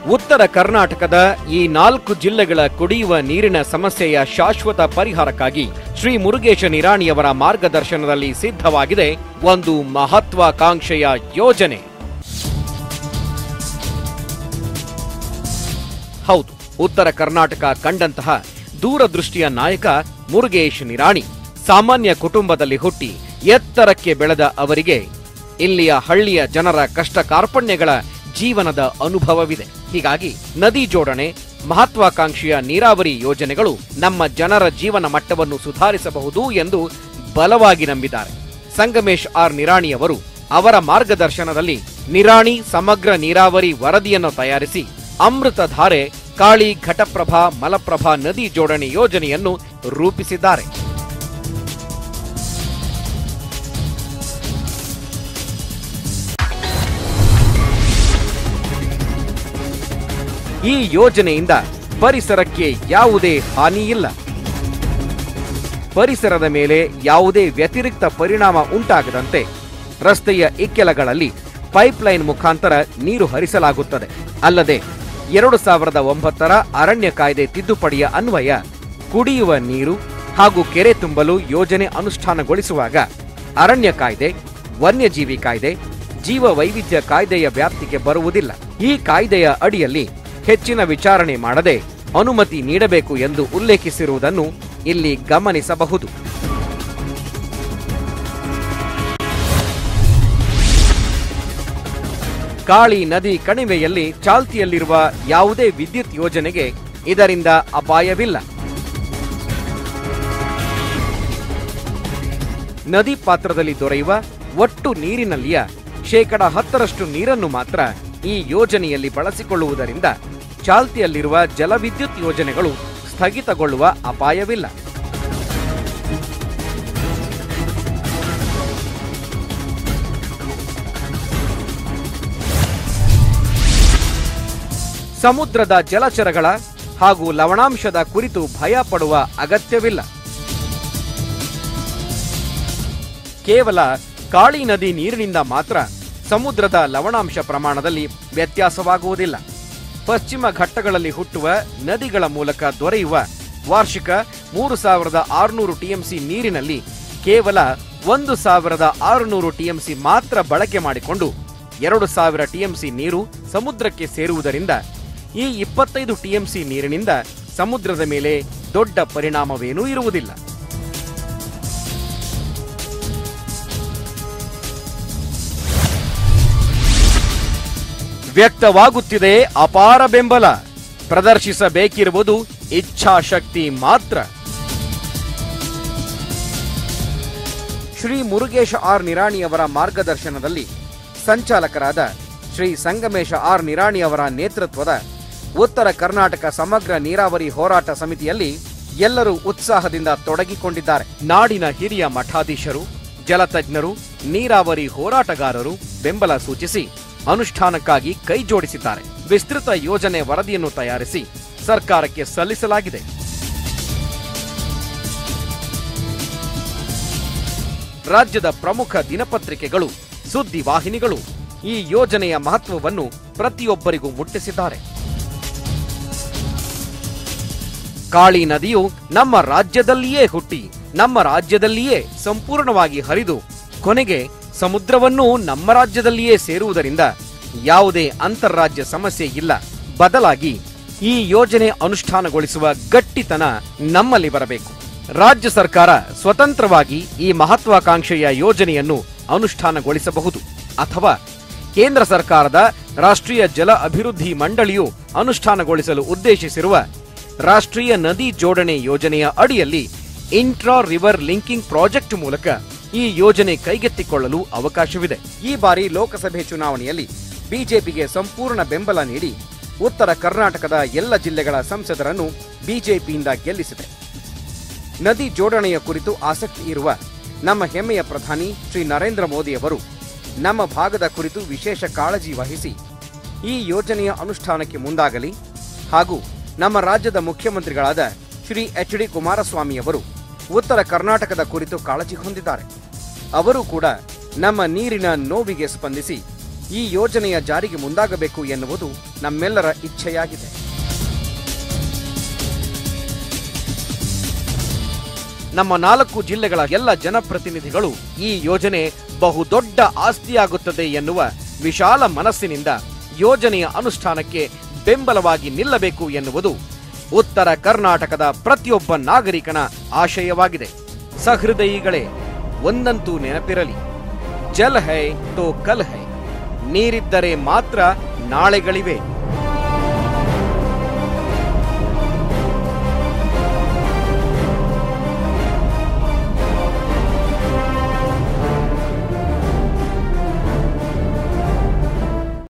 ಉತ್ತರ ಕರ್ನಾಟಕದ ಈ ನಾಲ್ಕು ಜಿಲ್ಲೆಗಳ ಕುಡಿಯುವ ನೀರಿನ ಸಮಸ್ಯೆಯ ಶಾಶ್ವತ ಪರಿಹಾರಕ್ಕಾಗಿ ಶ್ರೀ ಮುರುಗೇಶ ನಿರಾಣಿಯವರ ಮಾರ್ಗದರ್ಶನದಲ್ಲಿ ಸಿದ್ಧವಾಗಿದೆ ಒಂದು ಮಹತ್ವಾಕಾಂಕ್ಷೆಯ ಯೋಜನೆ ಹೌದು ಉತ್ತರ ಕರ್ನಾಟಕ ಕಂಡಂತಹ ದೂರದೃಷ್ಟಿಯ ನಾಯಕ ಮುರುಗೇಶ್ ನಿರಾಣಿ ಸಾಮಾನ್ಯ ಕುಟುಂಬದಲ್ಲಿ ಹುಟ್ಟಿ ಎತ್ತರಕ್ಕೆ ಬೆಳೆದ ಅವರಿಗೆ ಇಲ್ಲಿಯ ಹಳ್ಳಿಯ ಜನರ ಕಷ್ಟ ಕಾರ್ಪಣ್ಯಗಳ ಜೀವನದ ಅನುಭವವಿದೆ ಹೀಗಾಗಿ ನದಿ ಜೋಡಣೆ ಮಹತ್ವಾಕಾಂಕ್ಷೆಯ ನೀರಾವರಿ ಯೋಜನೆಗಳು ನಮ್ಮ ಜನರ ಜೀವನ ಮಟ್ಟವನ್ನು ಸುಧಾರಿಸಬಹುದು ಎಂದು ಬಲವಾಗಿ ನಂಬಿದ್ದಾರೆ ಸಂಗಮೇಶ್ ಆರ್ ನಿರಾಣಿಯವರು ಅವರ ಮಾರ್ಗದರ್ಶನದಲ್ಲಿ ನಿರಾಣಿ ಸಮಗ್ರ ನೀರಾವರಿ ವರದಿಯನ್ನು ತಯಾರಿಸಿ ಅಮೃತಧಾರೆ ಕಾಳಿ ಘಟಪ್ರಭಾ ಮಲಪ್ರಭಾ ನದಿ ಜೋಡಣೆ ಯೋಜನೆಯನ್ನು ರೂಪಿಸಿದ್ದಾರೆ ಈ ಯೋಜನೆಯಿಂದ ಪರಿಸರಕ್ಕೆ ಯಾವುದೇ ಹಾನಿ ಇಲ್ಲ ಪರಿಸರದ ಮೇಲೆ ಯಾವುದೇ ವ್ಯತಿರಿಕ್ತ ಪರಿಣಾಮ ಉಂಟಾಗದಂತೆ ರಸ್ತೆಯ ಇಕ್ಕೆಲಗಳಲ್ಲಿ ಪೈಪ್ಲೈನ್ ಮುಖಾಂತರ ನೀರು ಹರಿಸಲಾಗುತ್ತದೆ ಅಲ್ಲದೆ ಎರಡು ಸಾವಿರದ ಒಂಬತ್ತರ ಅರಣ್ಯ ಕಾಯ್ದೆ ತಿದ್ದುಪಡಿಯ ಅನ್ವಯ ಕುಡಿಯುವ ನೀರು ಹಾಗೂ ಕೆರೆ ತುಂಬಲು ಯೋಜನೆ ಅನುಷ್ಠಾನಗೊಳಿಸುವಾಗ ಅರಣ್ಯ ಕಾಯ್ದೆ ವನ್ಯಜೀವಿ ಕಾಯ್ದೆ ಜೀವ ವೈವಿಧ್ಯ ಕಾಯ್ದೆಯ ವ್ಯಾಪ್ತಿಗೆ ಬರುವುದಿಲ್ಲ ಈ ಕಾಯ್ದೆಯ ಅಡಿಯಲ್ಲಿ ಹೆಚ್ಚಿನ ವಿಚಾರಣೆ ಮಾಡದೆ ಅನುಮತಿ ನೀಡಬೇಕು ಎಂದು ಉಲ್ಲೇಖಿಸಿರುವುದನ್ನು ಇಲ್ಲಿ ಗಮನಿಸಬಹುದು ಕಾಳಿ ನದಿ ಕಣಿವೆಯಲ್ಲಿ ಚಾಲ್ತಿಯಲ್ಲಿರುವ ಯಾವುದೇ ವಿದ್ಯುತ್ ಯೋಜನೆಗೆ ಇದರಿಂದ ಅಪಾಯವಿಲ್ಲ ನದಿ ಪಾತ್ರದಲ್ಲಿ ದೊರೆಯುವ ಒಟ್ಟು ನೀರಿನಲ್ಲಿಯ ಶೇಕಡ ಹತ್ತರಷ್ಟು ನೀರನ್ನು ಮಾತ್ರ ಈ ಯೋಜನೆಯಲ್ಲಿ ಬಳಸಿಕೊಳ್ಳುವುದರಿಂದ ಚಾಲ್ತಿಯಲ್ಲಿರುವ ಜಲವಿದ್ಯುತ್ ಯೋಜನೆಗಳು ಸ್ಥಗಿತಗೊಳ್ಳುವ ಅಪಾಯವಿಲ್ಲ ಸಮುದ್ರದ ಜಲಚರಗಳ ಹಾಗೂ ಲವಣಾಂಶದ ಕುರಿತು ಭಯ ಪಡುವ ಅಗತ್ಯವಿಲ್ಲ ಕೇವಲ ಕಾಳಿ ನದಿ ನೀರಿನಿಂದ ಮಾತ್ರ ಸಮುದ್ರದ ಲವಣಾಂಶ ಪ್ರಮಾಣದಲ್ಲಿ ವ್ಯತ್ಯಾಸವಾಗುವುದಿಲ್ಲ ಪಶ್ಚಿಮ ಘಟ್ಟಗಳಲ್ಲಿ ಹುಟ್ಟುವ ನದಿಗಳ ಮೂಲಕ ದೊರೆಯುವ ವಾರ್ಷಿಕ ಮೂರು ಸಾವಿರದ ಆರುನೂರು ಟಿಎಂಸಿ ನೀರಿನಲ್ಲಿ ಕೇವಲ ಒಂದು ಸಾವಿರದ ಆರುನೂರು ಟಿಎಂಸಿ ಮಾತ್ರ ಬಳಕೆ ಮಾಡಿಕೊಂಡು ಎರಡು ಸಾವಿರ ಟಿಎಂಸಿ ನೀರು ಸಮುದ್ರಕ್ಕೆ ಸೇರುವುದರಿಂದ ಈ ಇಪ್ಪತ್ತೈದು ಟಿಎಂಸಿ ನೀರಿನಿಂದ ಸಮುದ್ರದ ಮೇಲೆ ದೊಡ್ಡ ಪರಿಣಾಮವೇನೂ ಇರುವುದಿಲ್ಲ ವ್ಯಕ್ತವಾಗುತ್ತಿದೆ ಅಪಾರ ಬೆಂಬಲ ಪ್ರದರ್ಶಿಸಬೇಕಿರುವುದು ಇಚ್ಛಾಶಕ್ತಿ ಮಾತ್ರ ಶ್ರೀ ಮುರುಗೇಶ ಆರ್ ನಿರಾಣಿಯವರ ಮಾರ್ಗದರ್ಶನದಲ್ಲಿ ಸಂಚಾಲಕರಾದ ಶ್ರೀ ಸಂಗಮೇಶ ಆರ್ ನಿರಾಣಿಯವರ ನೇತೃತ್ವದ ಉತ್ತರ ಕರ್ನಾಟಕ ಸಮಗ್ರ ನೀರಾವರಿ ಹೋರಾಟ ಸಮಿತಿಯಲ್ಲಿ ಎಲ್ಲರೂ ಉತ್ಸಾಹದಿಂದ ತೊಡಗಿಕೊಂಡಿದ್ದಾರೆ ನಾಡಿನ ಹಿರಿಯ ಮಠಾಧೀಶರು ಜಲತಜ್ಞರು ನೀರಾವರಿ ಹೋರಾಟಗಾರರು ಬೆಂಬಲ ಸೂಚಿಸಿ ಅನುಷ್ಠಾನಕ್ಕಾಗಿ ಕೈ ಜೋಡಿಸಿದ್ದಾರೆ ವಿಸ್ತೃತ ಯೋಜನೆ ವರದಿಯನ್ನು ತಯಾರಿಸಿ ಸರ್ಕಾರಕ್ಕೆ ಸಲ್ಲಿಸಲಾಗಿದೆ ರಾಜ್ಯದ ಪ್ರಮುಖ ದಿನಪತ್ರಿಕೆಗಳು ಸುದ್ದಿ ವಾಹಿನಿಗಳು ಈ ಯೋಜನೆಯ ಮಹತ್ವವನ್ನು ಪ್ರತಿಯೊಬ್ಬರಿಗೂ ಮುಟ್ಟಿಸಿದ್ದಾರೆ ಕಾಳಿ ನದಿಯು ನಮ್ಮ ರಾಜ್ಯದಲ್ಲಿಯೇ ಹುಟ್ಟಿ ನಮ್ಮ ರಾಜ್ಯದಲ್ಲಿಯೇ ಸಂಪೂರ್ಣವಾಗಿ ಹರಿದು ಕೊನೆಗೆ ಸಮುದ್ರವನ್ನೂ ನಮ್ಮ ರಾಜ್ಯದಲ್ಲಿಯೇ ಸೇರುವುದರಿಂದ ಯಾವುದೇ ಅಂತಾರಾಜ್ಯ ಸಮಸ್ಯೆ ಇಲ್ಲ ಬದಲಾಗಿ ಈ ಯೋಜನೆ ಅನುಷ್ಠಾನಗೊಳಿಸುವ ಗಟ್ಟಿತನ ನಮ್ಮಲ್ಲಿ ಬರಬೇಕು ರಾಜ್ಯ ಸರ್ಕಾರ ಸ್ವತಂತ್ರವಾಗಿ ಈ ಮಹತ್ವಾಕಾಂಕ್ಷೆಯ ಯೋಜನೆಯನ್ನು ಅನುಷ್ಠಾನಗೊಳಿಸಬಹುದು ಅಥವಾ ಕೇಂದ್ರ ಸರ್ಕಾರದ ರಾಷ್ಟ್ರೀಯ ಜಲ ಅಭಿವೃದ್ಧಿ ಮಂಡಳಿಯು ಅನುಷ್ಠಾನಗೊಳಿಸಲು ಉದ್ದೇಶಿಸಿರುವ ರಾಷ್ಟ್ರೀಯ ನದಿ ಜೋಡಣೆ ಯೋಜನೆಯ ಅಡಿಯಲ್ಲಿ ಇಂಟ್ರಾ ರಿವರ್ ಲಿಂಕಿಂಗ್ ಪ್ರಾಜೆಕ್ಟ್ ಮೂಲಕ ಈ ಯೋಜನೆ ಕೈಗೆತ್ತಿಕೊಳ್ಳಲು ಅವಕಾಶವಿದೆ ಈ ಬಾರಿ ಲೋಕಸಭೆ ಚುನಾವಣೆಯಲ್ಲಿ ಬಿಜೆಪಿಗೆ ಸಂಪೂರ್ಣ ಬೆಂಬಲ ನೀಡಿ ಉತ್ತರ ಕರ್ನಾಟಕದ ಎಲ್ಲ ಜಿಲ್ಲೆಗಳ ಸಂಸದರನ್ನು ಬಿಜೆಪಿಯಿಂದ ಗೆಲ್ಲಿಸಿದೆ ನದಿ ಜೋಡಣೆಯ ಕುರಿತು ಆಸಕ್ತಿ ಇರುವ ನಮ್ಮ ಹೆಮ್ಮೆಯ ಪ್ರಧಾನಿ ಶ್ರೀ ನರೇಂದ್ರ ಮೋದಿಯವರು ನಮ್ಮ ಭಾಗದ ಕುರಿತು ವಿಶೇಷ ಕಾಳಜಿ ವಹಿಸಿ ಈ ಯೋಜನೆಯ ಅನುಷ್ಠಾನಕ್ಕೆ ಮುಂದಾಗಲಿ ಹಾಗೂ ನಮ್ಮ ರಾಜ್ಯದ ಮುಖ್ಯಮಂತ್ರಿಗಳಾದ ಶ್ರೀ ಎಚ್ ಡಿ ಕುಮಾರಸ್ವಾಮಿಯವರು ಉತ್ತರ ಕರ್ನಾಟಕದ ಕುರಿತು ಕಾಳಜಿ ಹೊಂದಿದ್ದಾರೆ ಅವರು ಕೂಡ ನಮ್ಮ ನೀರಿನ ನೋವಿಗೆ ಸ್ಪಂದಿಸಿ ಈ ಯೋಜನೆಯ ಜಾರಿಗೆ ಮುಂದಾಗಬೇಕು ಎನ್ನುವುದು ನಮ್ಮೆಲ್ಲರ ಇಚ್ಛೆಯಾಗಿದೆ ನಮ್ಮ ನಾಲ್ಕು ಜಿಲ್ಲೆಗಳ ಎಲ್ಲ ಜನಪ್ರತಿನಿಧಿಗಳು ಈ ಯೋಜನೆ ಬಹುದೊಡ್ಡ ಆಸ್ತಿಯಾಗುತ್ತದೆ ಎನ್ನುವ ವಿಶಾಲ ಮನಸ್ಸಿನಿಂದ ಯೋಜನೆಯ ಅನುಷ್ಠಾನಕ್ಕೆ ಬೆಂಬಲವಾಗಿ ನಿಲ್ಲಬೇಕು ಎನ್ನುವುದು ಉತ್ತರ ಕರ್ನಾಟಕದ ಪ್ರತಿಯೊಬ್ಬ ನಾಗರಿಕನ ಆಶಯವಾಗಿದೆ ಸಹೃದಯಿಗಳೇ ಒಂದಂತೂ ನೆನಪಿರಲಿ ಜಲ್ ಹೈ ತೋ ಕಲ್ ಹೈ ನೀರಿದ್ದರೆ ಮಾತ್ರ ನಾಳೆಗಳಿವೆ